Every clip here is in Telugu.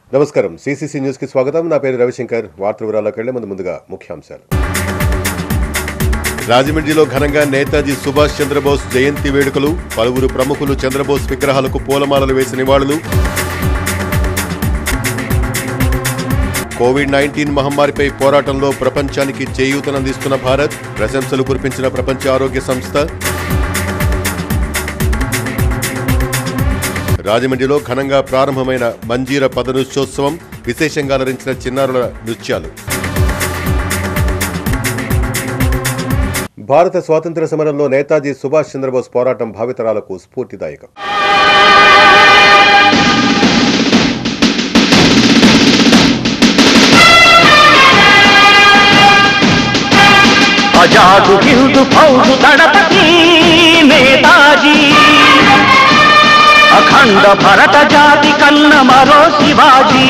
నమస్కారం సిసిసి న్యూస్ కి స్వాగతం నా పేరు రవిశంకర్ వార్త వివరాల్లోకి వెళ్లే ముందు ముందుగా ముఖ్యాంశాలు రాజమండ్రిలో ఘనంగా నేతాజీ సుభాష్ చంద్రబోస్ జయంతి వేడుకలు పలువురు ప్రముఖులు చంద్రబోస్ విగ్రహాలకు పూలమాలలు వేసి నివాళులు కోవిడ్ నైన్టీన్ మహమ్మారిపై పోరాటంలో ప్రపంచానికి చేయూతనందిస్తున్న భారత్ ప్రశంసలు కురిపించిన ప్రపంచ ఆరోగ్య సంస్థ రాజమండ్రిలో ఘనంగా ప్రారంభమైన మంజీర పదనృత్యోత్సవం విశేషంగా అలరించిన చిన్నారుల నృత్యాలు భారత స్వాతంత్ర సమరంలో నేతాజీ సుభాష్ చంద్రబోస్ పోరాటం భావితరాలకు స్ఫూర్తిదాయకం ఆజాదు హిందూ ఫౌజు దళపతి నేతాజీ అఖండ భరత జాతి కన్న మరో శివాజీ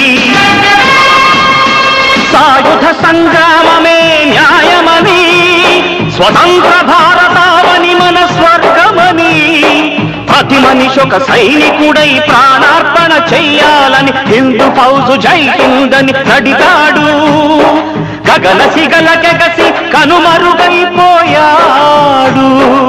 సాయుధ సంగ్రామమే న్యాయమని స్వతంత్ర భారతావని మన స్వర్గమని ప్రతి మనిషి ఒక సైనికుడై ప్రాణార్పణ చెయ్యాలని హిందూ ఫౌజు జై హిందని నడిగాడు గగన సిగల గగసి కనుమరుగైపోయాడు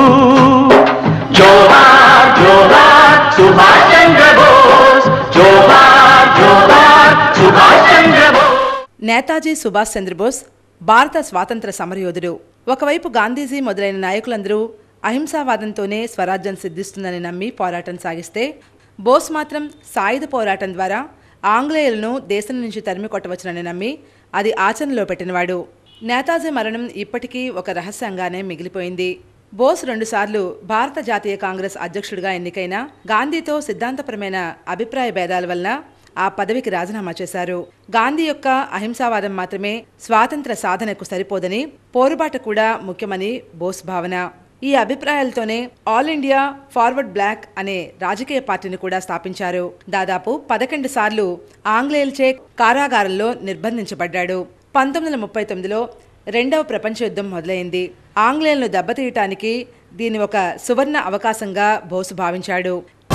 జోహార్ జోహార్ సుభాష్ చంద్ర బోస్ జోహార్ జోహార్ సుభాష్ చంద్ర బోస్ నేతాజీ సుభాష్ చంద్రబోస్ భారత స్వాతంత్ర సమరయోధుడు ఒకవైపు గాంధీజీ మొదలైన నాయకులందరూ అహింసావాదంతోనే స్వరాజ్యం సిద్ధిస్తుందని నమ్మి పోరాటం సాగిస్తే బోస్ మాత్రం సాయుధ పోరాటం ద్వారా ఆంగ్లేయులను దేశం నుంచి తరిమి కొట్టవచ్చునని నమ్మి అది ఆచరణలో పెట్టినవాడు నేతాజీ మరణం ఇప్పటికీ ఒక రహస్యంగానే మిగిలిపోయింది బోస్ రెండుసార్లు భారత జాతీయ కాంగ్రెస్ అధ్యక్షుడిగా ఎన్నికైన గాంధీతో సిద్ధాంతపరమైన అభిప్రాయ భేదాల వలన ఆ పదవికి రాజీనామా చేశారు గాంధీ యొక్క అహింసావాదం మాత్రమే స్వాతంత్ర సాధనకు సరిపోదని పోరుబాట కూడా ముఖ్యమని బోస్ భావన ఈ అభిప్రాయాలతోనే ఆల్ ఇండియా ఫార్వర్డ్ బ్లాక్ అనే రాజకీయ పార్టీని కూడా స్థాపించారు దాదాపు పదకొండు సార్లు ఆంగ్లేయులచే కారాగారంలో నిర్బంధించబడ్డాడు పంతొమ్మిది వందల ముప్పై తొమ్మిదిలో రెండవ ప్రపంచ యుద్ధం మొదలైంది ఆంగ్లేయులను దెబ్బతీయటానికి దీన్ని ఒక సువర్ణ అవకాశంగా బోసు భావించాడు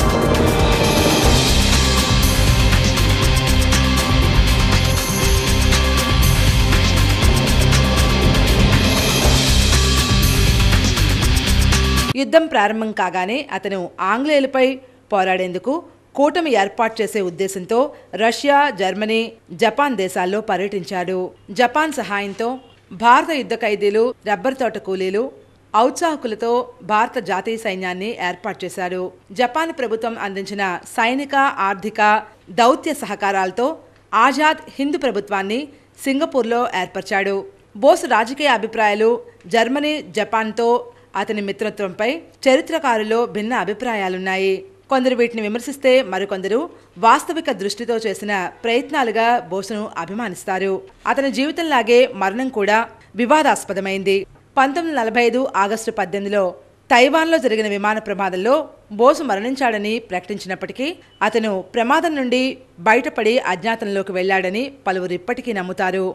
యుద్ధం ప్రారంభం కాగానే అతను ఆంగ్లేయులపై పోరాడేందుకు కూటమి ఏర్పాటు చేసే ఉద్దేశంతో రష్యా జర్మనీ జపాన్ దేశాల్లో పర్యటించాడు జపాన్ సహాయంతో భారత యుద్ధ ఖైదీలు రబ్బర్ తోట కూలీలు ఔత్సాహకులతో భారత జాతీయ సైన్యాన్ని ఏర్పాటు చేశాడు జపాన్ ప్రభుత్వం అందించిన సైనిక ఆర్థిక దౌత్య సహకారాలతో ఆజాద్ హిందూ ప్రభుత్వాన్ని సింగపూర్లో ఏర్పరిచాడు బోస్ రాజకీయ అభిప్రాయాలు జర్మనీ జపాన్తో అతని మిత్రత్వంపై చరిత్రకారులో భిన్న అభిప్రాయాలున్నాయి కొందరు వీటిని విమర్శిస్తే మరికొందరు వాస్తవిక దృష్టితో చేసిన ప్రయత్నాలుగా బోసును అభిమానిస్తారు అతని జీవితంలాగే మరణం కూడా వివాదాస్పదమైంది పంతొమ్మిది నలభై ఐదు ఆగస్టు పద్దెనిమిదిలో తైవాన్లో జరిగిన విమాన ప్రమాదంలో బోసు మరణించాడని ప్రకటించినప్పటికీ అతను ప్రమాదం నుండి బయటపడి అజ్ఞాతంలోకి వెళ్లాడని పలువురు ఇప్పటికీ నమ్ముతారు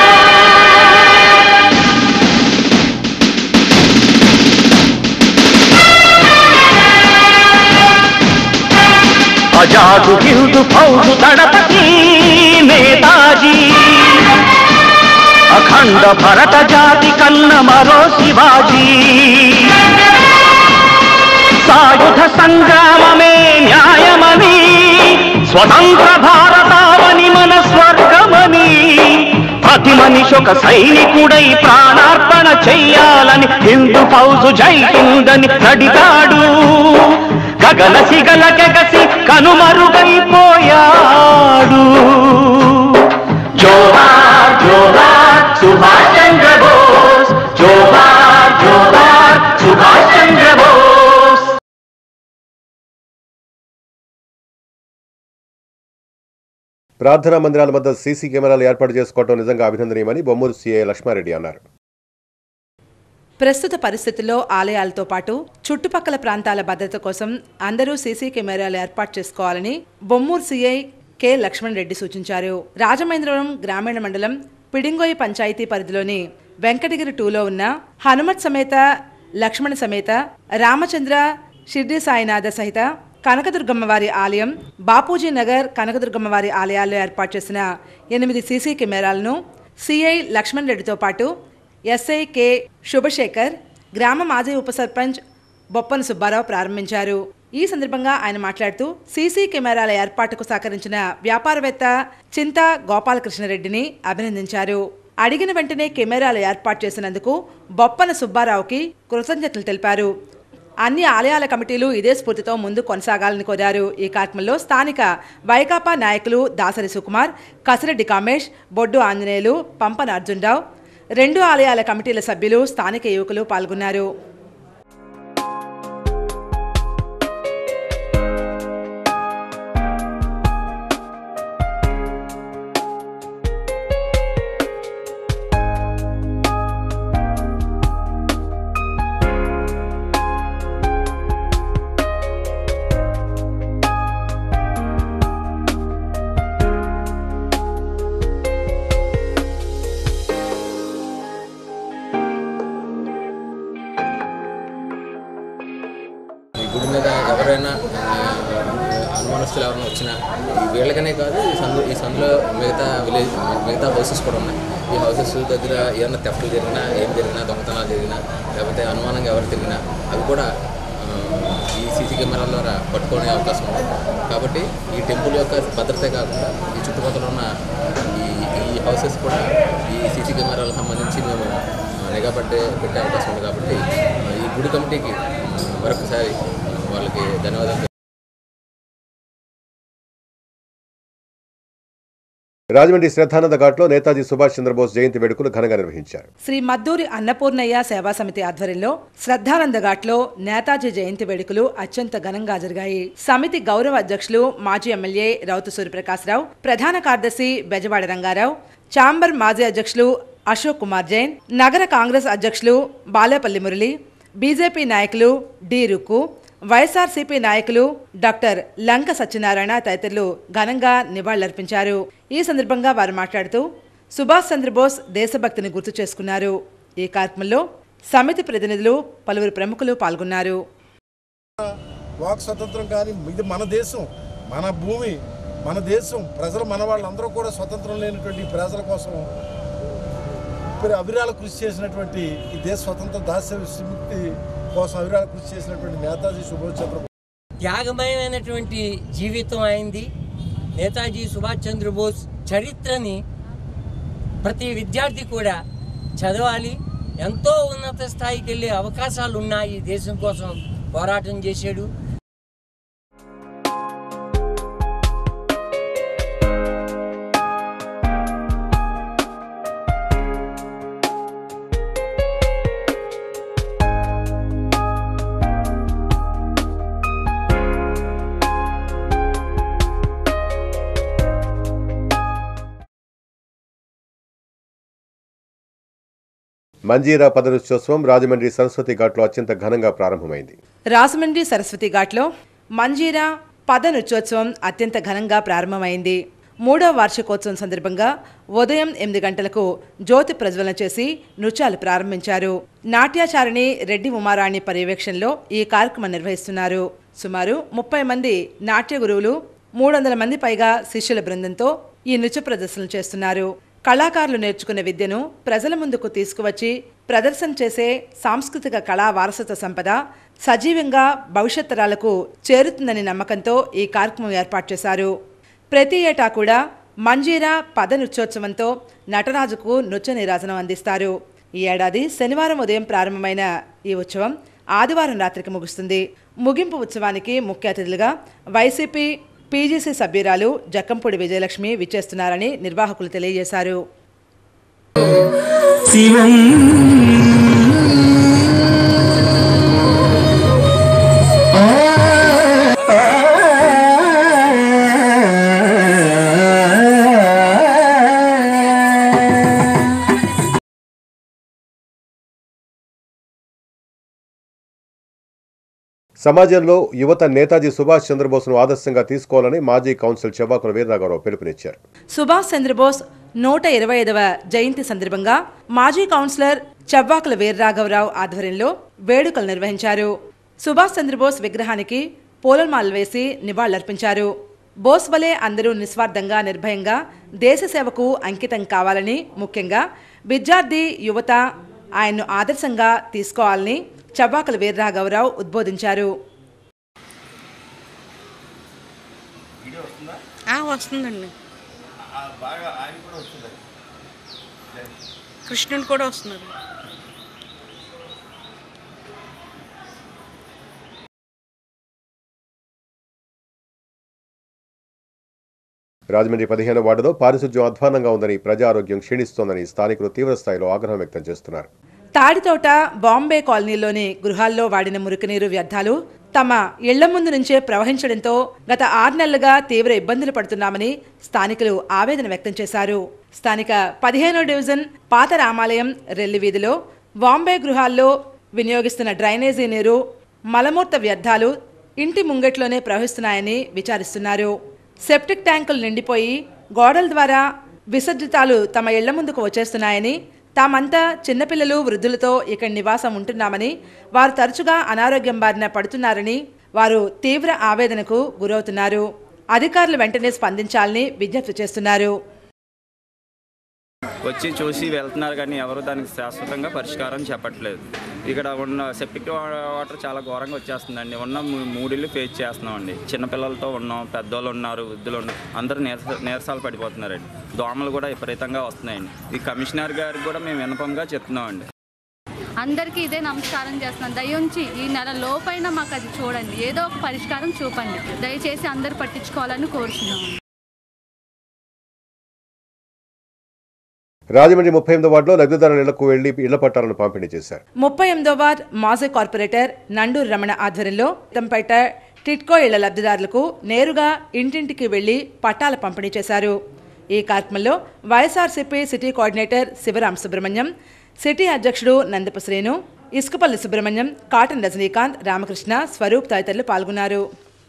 ఆజాదు హిందూ ఫౌజు దళపతి నేతాజీ అఖండ భరత జాతి కన్న మరో శివాజీ సాయుధ సంగ్రామమే న్యాయమని స్వతంత్ర భారతావని మన స్వర్గమని ప్రతి మనిషి ఒక సైనికుడై ప్రాణార్పణ చెయ్యాలని హిందూ ఫౌజు జై హిందని నడిగాడు గగన సిగల గగసి కనుమరుగైపోయాడు జోహార్ జోహార్ సుభాష్ చంద్ర బోస్ జోహార్ జోహార్ సుభాష్ చంద్ర బోస్ ప్రార్థనా మందిరాల వద్ద సీసీ కెమెరాలు ఏర్పాటు చేసుకోవడం నిజంగా అభినందనీయమని బొమ్మూరు సీఐ లక్ష్మారెడ్డి అన్నారు ప్రస్తుత పరిస్థితుల్లో ఆలయాలతో పాటు చుట్టుపక్కల ప్రాంతాల భద్రత కోసం అందరూ సీసీ కెమెరాలు ఏర్పాటు చేసుకోవాలని బొమ్మూరు సీఐ కె లక్ష్మణ్ రెడ్డి సూచించారు రాజమహేంద్రవరం గ్రామీణ మండలం పిడింగోయి పంచాయతీ పరిధిలోని వెంకటగిరి టూలో ఉన్న హనుమత్ సమేత లక్ష్మణ సమేత రామచంద్ర షిర్డి సాయినాథ సహిత కనకదుర్గమ్మ వారి ఆలయం బాపూజీ నగర్ కనకదుర్గమ్మ వారి ఆలయాల్లో ఏర్పాటు చేసిన ఎనిమిది సీసీ కెమెరాలను సిఐ లక్ష్మణ్ రెడ్డితో పాటు ఎస్ఐ కె శుభశేఖర్ గ్రామ మాజీ ఉప సర్పంచ్ బొప్పన సుబ్బారావు ప్రారంభించారు ఈ సందర్భంగా ఆయన మాట్లాడుతూ సీసీ కెమెరాల ఏర్పాటుకు సహకరించిన వ్యాపారవేత్త చింతా గోపాలకృష్ణరెడ్డిని అభినందించారు అడిగిన వెంటనే కెమెరాలు ఏర్పాటు చేసినందుకు బొప్పన సుబ్బారావుకి కృతజ్ఞతలు తెలిపారు అన్ని ఆలయాల కమిటీలు ఇదే స్ఫూర్తితో ముందు కొనసాగాలని కోరారు ఈ కార్యక్రమంలో స్థానిక వైకాపా నాయకులు దాసరి సుకుమార్ కసిరెడ్డి కామేష్ బొడ్డు ఆంజనేయులు పంపన అర్జునరావు రెండు ఆలయాల కమిటీల సభ్యులు స్థానిక యువకులు పాల్గొన్నారు ఈ గుడి మీద ఎవరైనా ఆ, అనుమానస్తులు ఎవరైనా వచ్చినా ఈ వీళ్ళకనే కాదు ఈ సందు ఈ సందులో మిగతా విలేజ్ మిగతా హౌసెస్ కూడా ఉన్నాయి ఈ హౌసెస్ దగ్గర ఏమైనా తెఫ్ట్లు జరిగినా ఏం జరిగినా దొంగతనాలు జరిగినా లేకపోతే అనుమానంగా ఎవరు తిరిగినా అవి కూడా ఆ, ఈ సీసీ కెమెరాల ద్వారా పట్టుకునే అవకాశం ఉంది కాబట్టి ఈ టెంపుల్ యొక్క భద్రతే కాకుండా ఈ చుట్టుపక్కల ఉన్న ఈ ఈ హౌసెస్ కూడా ఈ సీసీ కెమెరాలకు సంబంధించి మేము ఆ, నిఘా పట్టే పెట్టే అవకాశం ఉంది కాబట్టి ఆ, ఈ గుడి కమిటీకి ఆ, మరొకసారి ఆ, వాళ్ళకి ధన్యవాదాలు రాజమండ్రి శ్రద్ధానంద ఘాట్లో నేతాజీ సుభాష్ చంద్రబోస్ జయంతి వేడుకలు ఘనంగా నిర్వహించారు శ్రీ మద్దూరి అన్నపూర్ణయ్య సేవా సమితి ఆధ్వర్యంలో శ్రద్ధానంద ఘాట్లో నేతాజీ జయంతి వేడుకలు అత్యంత ఘనంగా జరిగాయి సమితి గౌరవ అధ్యక్షులు మాజీ ఎమ్మెల్యే రౌతు సూర్యప్రకాశ్రావు ప్రధాన కార్యదర్శి బెజవాడ రంగారావు ఛాంబర్ మాజీ అధ్యక్షులు అశోక్ కుమార్ జైన్ నగర కాంగ్రెస్ అధ్యక్షులు బాలేపల్లి మురళి బీజేపీ నాయకులు డి రుక్కు వైఎస్ఆర్సీపీ నాయకులు డాక్టర్ లంక సత్యనారాయణ తదితరులు ఘనంగా నివాళులర్పించారు ఈ సందర్భంగా వారు మాట్లాడుతూ సుభాష్ చంద్రబోస్ దేశభక్తిని గుర్తు చేసుకున్నారు ఈ కార్యక్రమంలో సమితి ప్రతినిధులు పలువురు ప్రముఖులు పాల్గొన్నారు వాక్ స్వతంత్రం కానీ ఇది మన దేశం మన భూమి మన దేశం ప్రజలు మన వాళ్ళందరూ కూడా స్వతంత్రం లేనటువంటి ఈ ప్రజల కోసం ఇప్పుడు అవిరాల కృషి చేసినటువంటి ఈ దేశ స్వతంత్ర దాస్య విముక్తి కోసం అవిరాల కృషి చేసినటువంటి నేతాజీ సుభాష్ చంద్రబోస్ త్యాగమయమైనటువంటి జీవితం అయింది నేతాజీ సుభాష్ చంద్రబోస్ చరిత్రని ప్రతి విద్యార్థి కూడా చదవాలి ఎంతో ఉన్నత స్థాయికి వెళ్ళే అవకాశాలు ఉన్నాయి ఈ దేశం కోసం పోరాటం చేశాడు మంజీరా పదరుత్సవం రాజమండ్రి సరస్వతి ఘాట్లో అత్యంత ఘనంగా ప్రారంభమైంది రాజమండ్రి సరస్వతి ఘాట్లో మంజీరా పద నృత్యోత్సవం అత్యంత ఘనంగా ప్రారంభమైంది మూడవ వార్షికోత్సవం సందర్భంగా ఉదయం ఎనిమిది గంటలకు జ్యోతి ప్రజ్వలన చేసి నృత్యాలు ప్రారంభించారు నాట్యాచారిణి రెడ్డి ఉమారాణి పర్యవేక్షణలో ఈ కార్యక్రమం నిర్వహిస్తున్నారు సుమారు ముప్పై మంది నాట్య గురువులు మూడు వందల మంది పైగా శిష్యుల బృందంతో ఈ నృత్య ప్రదర్శనలు చేస్తున్నారు కళాకారులు నేర్చుకున్న విద్యను ప్రజల ముందుకు తీసుకువచ్చి ప్రదర్శన చేసే సాంస్కృతిక కళా వారసత్వ సంపద సజీవంగా భవిష్యత్ తరాలకు చేరుతుందని నమ్మకంతో ఈ కార్యక్రమం ఏర్పాటు చేశారు ప్రతి ఏటా కూడా మంజీరా పద నృత్యోత్సవంతో నటరాజుకు నృత్య నీరాజనం అందిస్తారు ఈ ఏడాది శనివారం ఉదయం ప్రారంభమైన ఈ ఉత్సవం ఆదివారం రాత్రికి ముగుస్తుంది ముగింపు ఉత్సవానికి ముఖ్య అతిథులుగా వైసీపీ పీజీసీ సభ్యురాలు జక్కంపూడి విజయలక్ష్మి విచ్చేస్తున్నారని నిర్వాహకులు తెలియజేశారు శివం సమాజంలో యువత నేతాజీ సుభాష్ చంద్రబోస్ను ఆదర్శంగా తీసుకోవాలని మాజీ కౌన్సిల్ చెవ్వాకుల వీరరాఘవరావు పిలుపునిచ్చారు సుభాష్ చంద్రబోస్ నూట ఇరవై ఐదవ జయంతి సందర్భంగా మాజీ కౌన్సిలర్ చవ్వాకుల వీర్రాఘవరావు ఆధ్వర్యంలో వేడుకలు నిర్వహించారు సుభాష్ చంద్రబోస్ విగ్రహానికి పూలమాలలు వేసి నివాళులర్పించారు బోస్ వలె అందరూ నిస్వార్థంగా నిర్భయంగా దేశ సేవకు అంకితం కావాలని ముఖ్యంగా విద్యార్థి యువత ఆయన్ను ఆదర్శంగా తీసుకోవాలని చవ్వాకల వీర్రాఘవరావు ఉద్బోధించారు ఆ, వస్తుందండి కృష్ణుడు కూడా వస్తున్నారు రాజమండ్రి పదిహేను వార్డులో పారిశుధ్యం అధ్వానంగా ఉందని ప్రజా ఆరోగ్యం క్షీణిస్తోందని స్థానికులు తీవ్రస్థాయిలో ఆగ్రహం వ్యక్తం చేస్తున్నారు తాడితోట బాంబే కాలనీలోని గృహాల్లో వాడిన మురికినీరు వ్యర్థాలు తమ ఇళ్ల ముందు నుంచే ప్రవహించడంతో గత ఆరు నెలలుగా తీవ్ర ఇబ్బందులు పడుతున్నామని స్థానికులు ఆవేదన వ్యక్తం చేశారు స్థానిక పదిహేనో డివిజన్ పాత రామాలయం రెల్లి వీధిలో బాంబే గృహాల్లో వినియోగిస్తున్న డ్రైనేజీ నీరు మలమూత్ర వ్యర్థాలు ఇంటి ముంగట్లోనే ప్రవహిస్తున్నాయని విచారిస్తున్నారు సెప్టిక్ ట్యాంకులు నిండిపోయి గోడల ద్వారా విసర్జితాలు తమ ఇళ్ల ముందుకు వచ్చేస్తున్నాయని తామంతా చిన్నపిల్లలు వృద్ధులతో ఇక్కడ నివాసం ఉంటున్నామని వారు తరచుగా అనారోగ్యం బారిన పడుతున్నారని వారు తీవ్ర ఆవేదనకు గురవుతున్నారు అధికారులు వెంటనే స్పందించాలని విజ్ఞప్తి చేస్తున్నారు వచ్చి చూసి వెళ్తున్నారు కానీ ఎవరు దానికి శాశ్వతంగా పరిష్కారం చెప్పట్లేదు ఇక్కడ ఉన్న సెప్టిక్ వాటర్ చాలా ఘోరంగా వచ్చేస్తుందండి ఉన్న మూ- మూడిళ్ళు ఫేస్ చేస్తున్నామండి చిన్నపిల్లలతో ఉన్నాం పెద్దోళ్ళు ఉన్నారు వృద్ధులు ఉన్నారు అందరూ నీరస నీరసాలు పడిపోతున్నారండి దోమలు కూడా విపరీతంగా వస్తున్నాయండి ఈ కమిషనర్ గారికి కూడా మేము వినపంగా చెప్తున్నామండి అందరికీ ఇదే నమస్కారం చేస్తున్నాను దయించి ఈ నెల లోపైన మాకు అది చూడండి ఏదో ఒక పరిష్కారం చూపండి దయచేసి అందరు పట్టించుకోవాలని కోరుతున్నాము రాజమండ్రి ముప్పై ఎనిమిదో వార్డులో లబ్ధిదారుల ఇళ్లకు వెళ్లి ఇళ్ల పట్టాలను పంపిణీ చేశారు ముప్పై ఎనిమిదో వార్డ్ మాజీ కార్పొరేటర్ నండూరు రమణ ఆధ్వర్యంలో తంపేట టిట్కో ఇళ్ల లబ్ధిదారులకు నేరుగా ఇంటింటికి వెళ్లి పట్టాల పంపిణీ చేశారు ఈ కార్యక్రమంలో YSRCP city coordinator Sivaram Subrahmanyam city అధ్యక్షుడు నందపు శ్రీను ఇసుకపల్లి సుబ్రహ్మణ్యం కాటన్ రజనీకాంత్ రామకృష్ణ స్వరూప్ తదితరులు పాల్గొన్నారు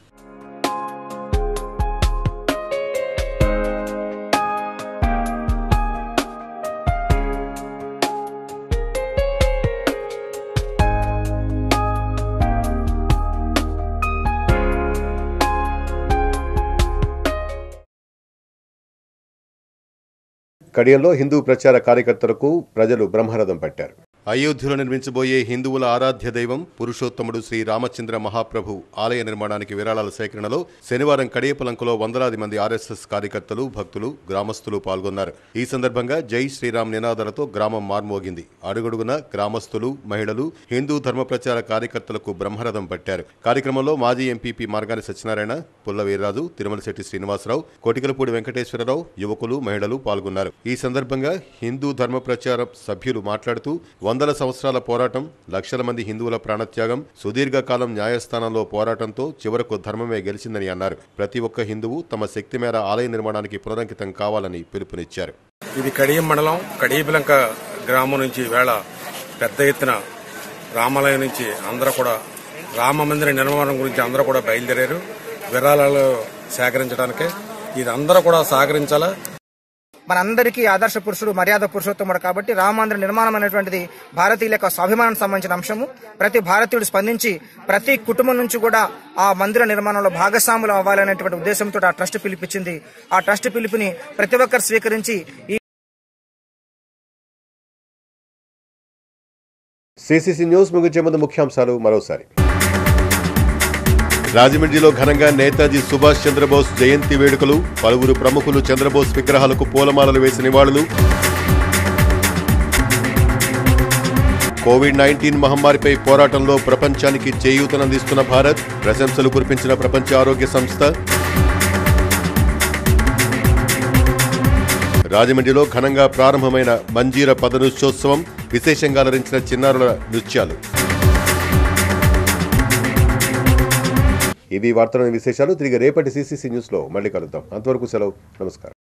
కడియంలో హిందూ ప్రచార కార్యకర్తలకు ప్రజలు బ్రహ్మరథం పట్టారు అయోధ్యలో నిర్మించబోయే హిందువుల ఆరాధ్య దైవం పురుషోత్తముడు శ్రీ రామచంద్ర మహాప్రభు ఆలయ నిర్మాణానికి విరాళాల సేకరణలో శనివారం కడియపలంకలో వందలాది మంది ఆర్ఎస్ఎస్ కార్యకర్తలు భక్తులు గ్రామస్తులు పాల్గొన్నారు ఈ సందర్భంగా జై శ్రీరామ్ నినాదాలతో గ్రామం మార్మోగింది అడుగడుగున గ్రామస్తులు మహిళలు హిందూ ధర్మ ప్రచార కార్యకర్తలకు బ్రహ్మరథం పట్టారు కార్యక్రమంలో మాజీ ఎంపీపీ మార్గాని సత్యనారాయణ పుల్ల వీర్రాజు తిరుమలశెట్టి శ్రీనివాసరావు కోటికలపూడి వెంకటేశ్వరరావు యువకులు మహిళలు పాల్గొన్నారు ఈ సందర్భంగా హిందూ ధర్మ ప్రచార సభ్యులు మాట్లాడుతూ వందల సంవత్సరాల పోరాటం లక్షల మంది హిందువుల ప్రాణత్యాగం సుదీర్ఘకాలం న్యాయస్థానంలో పోరాటంతో చివరకు ధర్మమే గెలిచిందని అన్నారు ప్రతి ఒక్క హిందువు తమ శక్తి మేర ఆలయ నిర్మాణానికి పునరంకితం కావాలని పిలుపునిచ్చారు ఇది కడియం మండలం కడియపిలంక గ్రామం నుంచి వేళ పెద్ద ఎత్తున రామాలయం నుంచి అందరూ కూడా రామ మందిర నిర్మాణం గురించి అందరూ కూడా బయలుదేరారు విరాళాలు సేకరించడానికి ఇది అందరూ కూడా సహకరించాలా మనందరికీ ఆదర్శ పురుషుడు మర్యాద పురుషోత్తముడు కాబట్టి రామాంధ్ర నిర్మాణం అనేటువంటిది భారతీయుల యొక్క స్వాభిమానానికి సంబంధించిన అంశము ప్రతి భారతీయుడు స్పందించి ప్రతి కుటుంబం నుంచి కూడా ఆ మందిర నిర్మాణంలో భాగస్వాములు అవ్వాలనేటువంటి ఉద్దేశంతో ఆ ట్రస్ట్ పిలిపించింది ఆ ట్రస్ట్ పిలుపుని ప్రతి ఒక్కరు స్వీకరించి ఈ సిసిసి న్యూస్ ముగించే ముందు ముఖ్యాంశాలు మరోసారి రాజమండ్రిలో ఘనంగా నేతాజీ సుభాష్ చంద్రబోస్ జయంతి వేడుకలు పలువురు ప్రముఖులు చంద్రబోస్ విగ్రహాలకు పూలమాలలు వేసి నివాళులు కోవిడ్ నైన్టీన్ మహమ్మారిపై పోరాటంలో ప్రపంచానికి చేయూతనందిస్తున్న భారత్ ప్రశంసలు కురిపించిన ప్రపంచ ఆరోగ్య సంస్థ రాజమండ్రిలో ఘనంగా ప్రారంభమైన మంజీర పదనోత్సవం విశేషంగా అలరించిన చిన్నారుల నృత్యాలు ఇవి వార్తలోని విశేషాలు తిరిగి రేపటి సిసిసి న్యూస్లో మళ్ళీ కలుద్దాం అంతవరకు సెలవు నమస్కారం